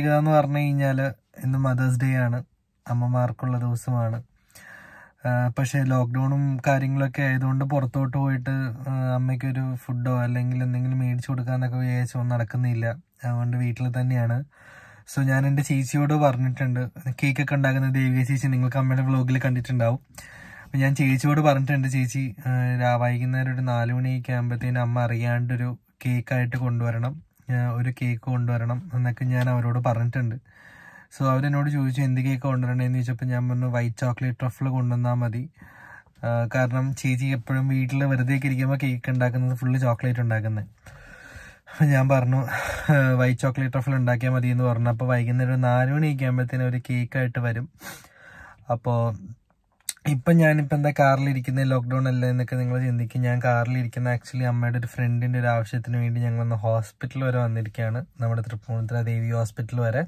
പ്രത്യേകത എന്ന് പറഞ്ഞു കഴിഞ്ഞാൽ ഇന്ന് മദേഴ്സ് ഡേ ആണ് അമ്മമാർക്കുള്ള ദിവസമാണ് ആ, പക്ഷേ ലോക്ക്ഡൗണും കാര്യങ്ങളൊക്കെ ആയതുകൊണ്ട് പുറത്തോട്ട് പോയിട്ട് ആ, അമ്മയ്ക്കൊരു ഫുഡോ അല്ലെങ്കിൽ എന്തെങ്കിലും മേടിച്ചു കൊടുക്കാന്നൊക്കെ വിചാരിച്ചൊന്നും നടക്കുന്നില്ല അതുകൊണ്ട് വീട്ടിൽ തന്നെയാണ് സോ ഞാൻ എൻ്റെ ചേച്ചിയോട് പറഞ്ഞിട്ടുണ്ട് കേക്കൊക്കെ ഉണ്ടാക്കുന്ന ദേവിക ചേച്ചി നിങ്ങൾക്ക് അമ്മയുടെ വ്ലോഗിൽ കണ്ടിട്ടുണ്ടാവും അപ്പം ഞാൻ ചേച്ചിയോട് പറഞ്ഞിട്ടുണ്ട് ചേച്ചി ആ, രാ- വൈകുന്നേരം ഒരു നാല് മണിയൊക്കെ ആകുമ്പോഴത്തേനും അമ്മ അറിയാണ്ടൊരു കേക്കായിട്ട് കൊണ്ടുവരണം ആ, ഒരു കേക്ക് കൊണ്ടുവരണം എന്നൊക്കെ ഞാൻ അവരോട് പറഞ്ഞിട്ടുണ്ട് സോ അവരെന്നോട് ചോദിച്ചു എന്ത് കേക്ക് കൊണ്ടുവരണമെന്ന് ചോദിച്ചപ്പോൾ ഞാൻ പറഞ്ഞു വൈറ്റ് ചോക്ലേറ്റ് ട്രഫിൾ കൊണ്ടുവന്നാൽ മതി ആ, കാരണം ചേച്ചി എപ്പോഴും വീട്ടിൽ വെറുതെ ഒക്കെ ഇരിക്കുമ്പോൾ കേക്ക് ഉണ്ടാക്കുന്നത് ഫുള്ള് ചോക്ലേറ്റ് ഉണ്ടാക്കുന്നത് അപ്പം ഞാൻ പറഞ്ഞു വൈറ്റ് ചോക്ലേറ്റ് ട്രഫിൾ ഉണ്ടാക്കിയാൽ മതി എന്ന് പറഞ്ഞു അപ്പോൾ വൈകുന്നേരം ഒരു നാല് മണിയൊക്കെ ആകുമ്പോഴത്തേനും ഒരു കേക്കായിട്ട് വരും അപ്പോൾ ഇപ്പം ഞാനിപ്പോൾ എന്താ കാറിലിരിക്കുന്നത് ലോക്ക്ഡൗൺ അല്ലേ എന്നൊക്കെ നിങ്ങൾ ചിന്തിക്കും ഞാൻ കാറിലിരിക്കുന്ന ആക്ച്വലി അമ്മയുടെ ഒരു ഫ്രണ്ടിൻ്റെ ഒരു ആവശ്യത്തിന് വേണ്ടി ഞങ്ങളൊന്ന് ഹോസ്പിറ്റൽ വരെ വന്നിരിക്കുകയാണ് നമ്മുടെ തൃപ്പൂണിത്തുറ ദേവി ഹോസ്പിറ്റൽ വരെ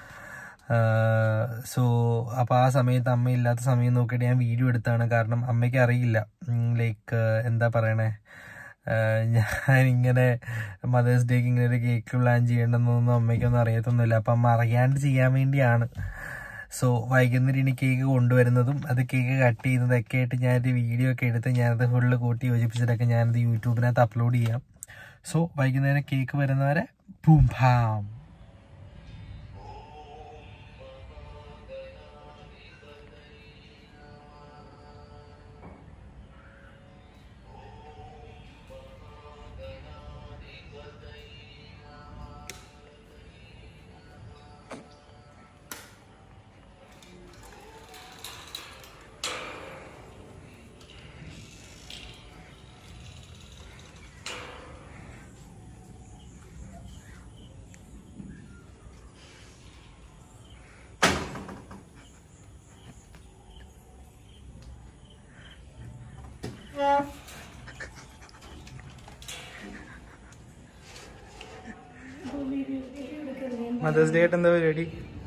സോ അപ്പോൾ ആ സമയത്ത് അമ്മ ഇല്ലാത്ത സമയം നോക്കിയിട്ട് ഞാൻ വീഡിയോ എടുത്താണ് കാരണം അമ്മയ്ക്ക് അറിയില്ല ലൈക്ക് എന്താ പറയണേ ആഹ് ഞാനിങ്ങനെ മദേഴ്സ് ഡേക്ക് ഇങ്ങനെ ഒരു കേക്ക് പ്ലാൻ ചെയ്യണമെന്നൊന്നും അമ്മയ്ക്കൊന്നും അറിയത്തൊന്നുമില്ല അപ്പം അമ്മ അറിയാണ്ട് ചെയ്യാൻ വേണ്ടിയാണ് സോ വൈകുന്നേരം ഇനി കേക്ക് കൊണ്ടുവരുന്നതും അത് കേക്ക് കട്ട് ചെയ്യുന്നതൊക്കെ ആയിട്ട് ഞാനൊരു വീഡിയോ ഒക്കെ എടുത്ത് ഞാനത് ഫുള്ള് കൂട്ടി യോജിപ്പിച്ചിട്ടൊക്കെ ഞാനത് യൂട്യൂബിനകത്ത് അപ്ലോഡ് ചെയ്യാം സോ വൈകുന്നേരം കേക്ക് വരുന്നവരെ പൂം ഭാം മദേഴ്സ് ഡേ ആയിട്ട് എന്താ പരിപാടി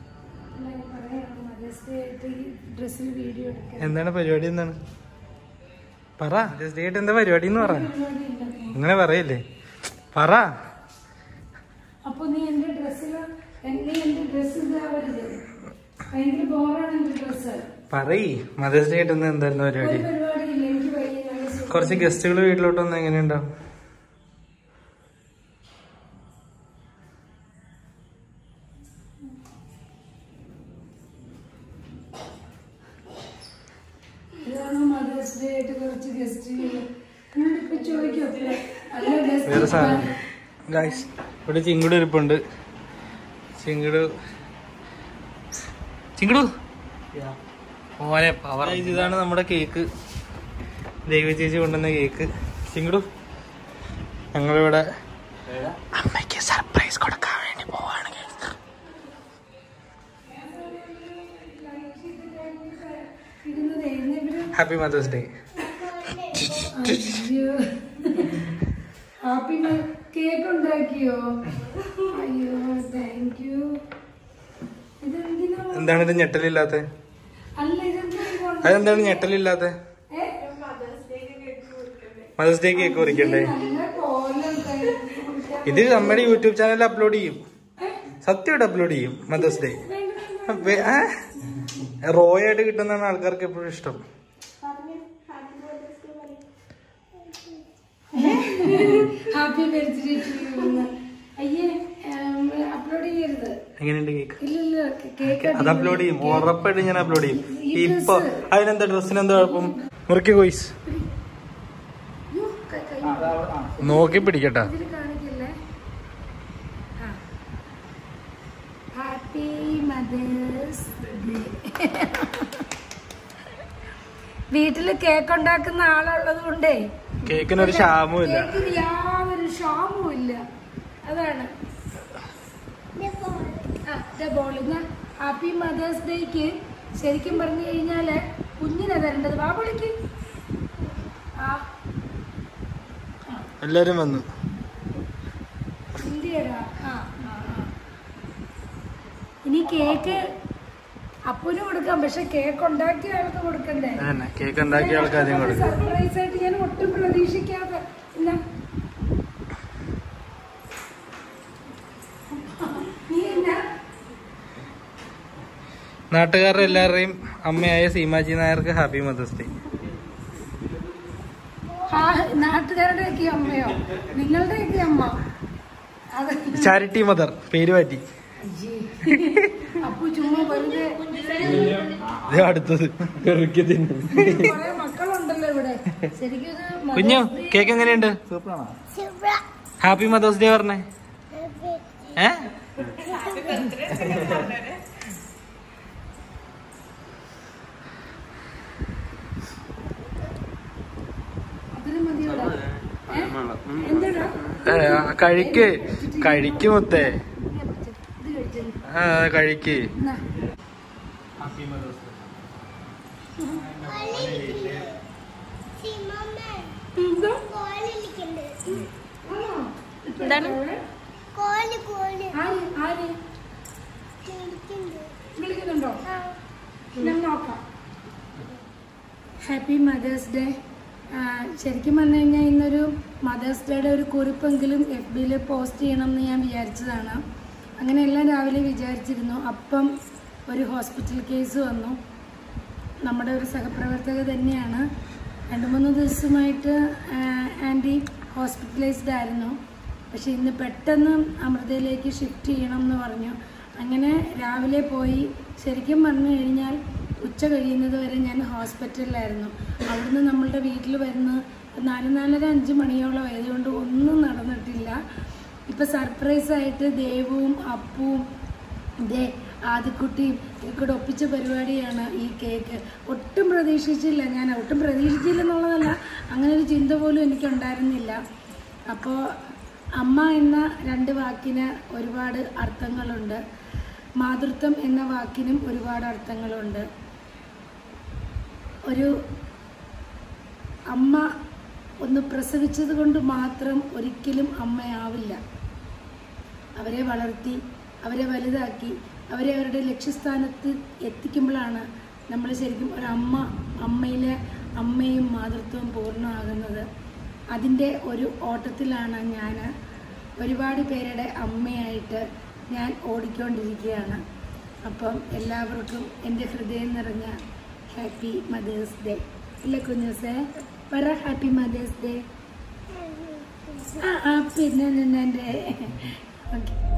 ഡ്രസ്സിൽ വീഡിയോ എടുക്കാൻ എന്താണ് പരിപാടി എന്താണ് പറ മദേഴ്സ് ഡേ ആയിട്ട് എന്താ പരിപാടി എന്ന് പറ അങ്ങനെ പറയല്ലേ പറ അപ്പൊ നീ എന്റെ ഡ്രസ്സിൽ നീ എന്റെ ഡ്രസ്സ് ഇതാവരുത് ഭയങ്കര ബോറാണ് എന്റെ ഡ്രസ്സ് പറയ് മദേഴ്സ് ഡേ ആയിട്ട് ഇന്ന് എന്തായിരുന്നു പരിപാടി ഒരു പരിപാടിയില്ല എനിക്ക് വയ്യ നല്ല സുഖം. കുറച്ച് ഗസ്റ്റുകൾ വീട്ടിലോട്ട് വന്ന് എങ്ങനെയുണ്ടാവും ഇതാണ് മദേഴ്സ് ഡേ ആയിട്ട് കുറച്ച് ഗസ്റ്റുകൾ ഇപ്പൊ ചോദിക്കും അല്ല വേറെ ഗസ്റ്റ് സാധനം ഗായ്സ് ഇവിടെ ചിങ്കുട് ഇരിപ്പുണ്ട് ചിങ്കുട് ചിങ്കുടു മോനെ പവർ ഇതാണ് നമ്മുടെ കേക്ക് ദൈവ ചേച്ചി കൊണ്ടുവന്ന കേക്ക് ചിങ്കുടു ഞങ്ങളിവിടെ അമ്മയ്ക്ക് സർപ്രൈസ് കൊടുക്കാൻ വേണ്ടി പോവാണ് guys. ഇരുന്നത് ഇവര് happy mother's day happy cake ഉണ്ടാക്കിയോ അയ്യോ താങ്ക് യു ഇതെന്തിനാ എന്താണ് ഇത് ഞെട്ടലില്ലാത്ത അല്ല ഇതെന്താ ഈ കൊണ്ട്- അതെന്താണ് ഞെട്ടലില്ലാത്ത ഏ? മദേഴ്സ് ഡേ കേക്ക് കുറിക്കണ്ടേ നല്ല കോലം കഴി- ഇത് നമ്മുടെ യൂട്യൂബ് ചാനലിൽ അപ്ലോഡ് ചെയ്യും സത്യമായിട്ട് അപ്ലോഡ് ചെയ്യും മദേഴ്സ് ഡേ റോ ആയിട്ട് കിട്ടുന്നതാണ് ആൾക്കാർക്ക് എപ്പോഴും ഇഷ്ടം ഹാപ്പി ബർത്ത്ഡേ അയ്യേ അപ്ലോഡ് ചെയ്യരുത് എങ്ങനെയുണ്ട് കേക്ക് ഇല്ലല്ല കേക്ക് അത് അപ്ലോഡ് ചെയ്യും ഉറപ്പായിട്ട് ഞാൻ അപ്ലോഡ് ചെയ്യും ഇപ്പൊ അതിനെന്താ ഡ്രസ്സിന് എന്താ കുഴപ്പം മുറുക്കി കോയിസ് നോക്കി പിടിക്കട്ടാ ഇതിൽ കാണിക്കില്ലേ ഹാപ്പി മദേഴ്സ് ഡേ വീട്ടില് കേക്ക് ഉണ്ടാക്കുന്ന ആളുള്ളത് കൊണ്ടേ കേക്കിനൊരു ക്ഷാമവും ഇല്ല കേക്കിന് യാതൊരു ക്ഷാമവും ഇല്ല അതാണ് ഹാപ്പി മദേഴ്സ് ഡേക്ക് ശരിക്കും പറഞ്ഞു കഴിഞ്ഞാല് കുഞ്ഞിനെ തരേണ്ടത് വാ വിളിക്ക് ആ എല്ലാരും വന്നു ഇന്ത്യയുടെ ആ ആ, ആ. ഇനി കേക്ക് അപ്പുന് കൊടുക്കാം പക്ഷെ കേക്ക് ഉണ്ടാക്കിയ ആൾക്ക് കൊടുക്കണ്ടേ അതന്നെ കേക്ക് ഉണ്ടാക്കിയ ആൾക്ക് ആദ്യം കൊടുക്കും സർപ്രൈസ് ആയിട്ട് ഞാൻ ഒട്ടും പ്രതീക്ഷിക്കാതെ എന്നാ നീ എന്നാ നാട്ടുകാരുടെ എല്ലാവരുടെയും അമ്മയായ സീമാജി നായർക്ക് ഹാപ്പി മദേഴ്സ് ഡേ ആ നാട്ടുകാരുടെയൊക്കെ അമ്മയോ നിങ്ങളുടെയൊക്കെ അമ്മ അത് ചാരിറ്റി മദർ പേര് മാറ്റി അയ്യേ. അപ്പു ചുമ്മാ വെറുതെ ഇത് അടുത്തത് പെറുക്കി തിന്നു കുറെ മക്കളുണ്ടല്ലോ ഇവിടെ ശരിക്കും ഇത് Mother's കുഞ്ഞു Day- കേക്ക് എങ്ങനെയുണ്ട് ഹാപ്പി മദേഴ്സ് ഡേ പറഞ്ഞേ ഏ അതിന് മതിയോടാ ഏ? എന്താടാ ഏ, കഴിക്ക് കഴിക്ക് മുത്തേ ഇത് കഴിച്ചത് ആ കഴിക്ക് എന്നാ എന്താ ആണോ? എന്താണ്? ആര് ആര് വിളിക്കുന്നുണ്ടോ ഞാൻ നോക്കാം ഹാപ്പി മദേഴ്സ് ഡേ ശരിക്കും പറഞ്ഞു കഴിഞ്ഞാൽ ഇന്നൊരു മദേഴ്സ് ഡേയുടെ ഒരു കുറിപ്പെങ്കിലും എഫ് ബിയിൽ പോസ്റ്റ് ചെയ്യണം എന്ന് ഞാൻ വിചാരിച്ചതാണ് അങ്ങനെ എല്ലാം രാവിലെ വിചാരിച്ചിരുന്നു അപ്പം ഒരു ഹോസ്പിറ്റൽ കേസ് വന്നു നമ്മുടെ ഒരു സഹപ്രവർത്തക തന്നെയാണ് രണ്ട് മൂന്ന് ദിവസമായിട്ട് ആൻറ്റി ഹോസ്പിറ്റലൈസ്ഡ് ആയിരുന്നു പക്ഷെ ഇന്ന് പെട്ടെന്ന് അമൃതയിലേക്ക് ഷിഫ്റ്റ് ചെയ്യണം എന്ന് പറഞ്ഞു അങ്ങനെ രാവിലെ പോയി ശരിക്കും പറഞ്ഞു കഴിഞ്ഞാൽ ഉച്ച കഴിയുന്നത് വരെ ഞാൻ ഹോസ്പിറ്റലിലായിരുന്നു അവിടുന്ന് നമ്മളുടെ വീട്ടിൽ വരുന്ന നാല് നാലര അഞ്ച് മണിയോളം ആയതുകൊണ്ട് ഒന്നും നടന്നിട്ടില്ല ഇപ്പം സർപ്രൈസായിട്ട് ദേവും അപ്പുവും ദേ ആദ്യക്കുട്ടിയും ഇതൊക്കെ ഒപ്പിച്ച പരിപാടിയാണ് ഈ കേക്ക് ഒട്ടും പ്രതീക്ഷിച്ചില്ല ഞാൻ ഒട്ടും പ്രതീക്ഷിച്ചില്ല എന്നുള്ളതല്ല അങ്ങനെ ഒരു ചിന്ത പോലും എനിക്കുണ്ടായിരുന്നില്ല അപ്പോൾ അമ്മ എന്ന രണ്ട് വാക്കിന് ഒരുപാട് അർത്ഥങ്ങളുണ്ട് മാതൃത്വം എന്ന വാക്കിനും ഒരുപാട് അർത്ഥങ്ങളുണ്ട് ഒരു അമ്മ ഒന്ന് പ്രസവിച്ചത് കൊണ്ട് മാത്രം ഒരിക്കലും അമ്മയാവില്ല അവരെ വളർത്തി അവരെ വലുതാക്കി അവരെ അവരുടെ ലക്ഷ്യസ്ഥാനത്ത് എത്തിക്കുമ്പോഴാണ് നമ്മൾ ശരിക്കും ഒരു അമ്മ അമ്മയിലെ അമ്മയും മാതൃത്വവും പൂർണ്ണമാകുന്നത് അതിൻ്റെ ഒരു ഓട്ടത്തിലാണ് ഞാൻ ഒരുപാട് പേരുടെ അമ്മയായിട്ട് ഞാൻ ഓടിക്കൊണ്ടിരിക്കുകയാണ് അപ്പം എല്ലാവർക്കും എൻ്റെ ഹൃദയം നിറഞ്ഞ ഹാപ്പി മദേഴ്സ് ഡേ ഇല്ല കുഞ്ഞൂസേ പറ ഹാപ്പി മദേഴ്സ് ഡേ ആ ആ പിന്നെ എൻ്റെ ഓക്കെ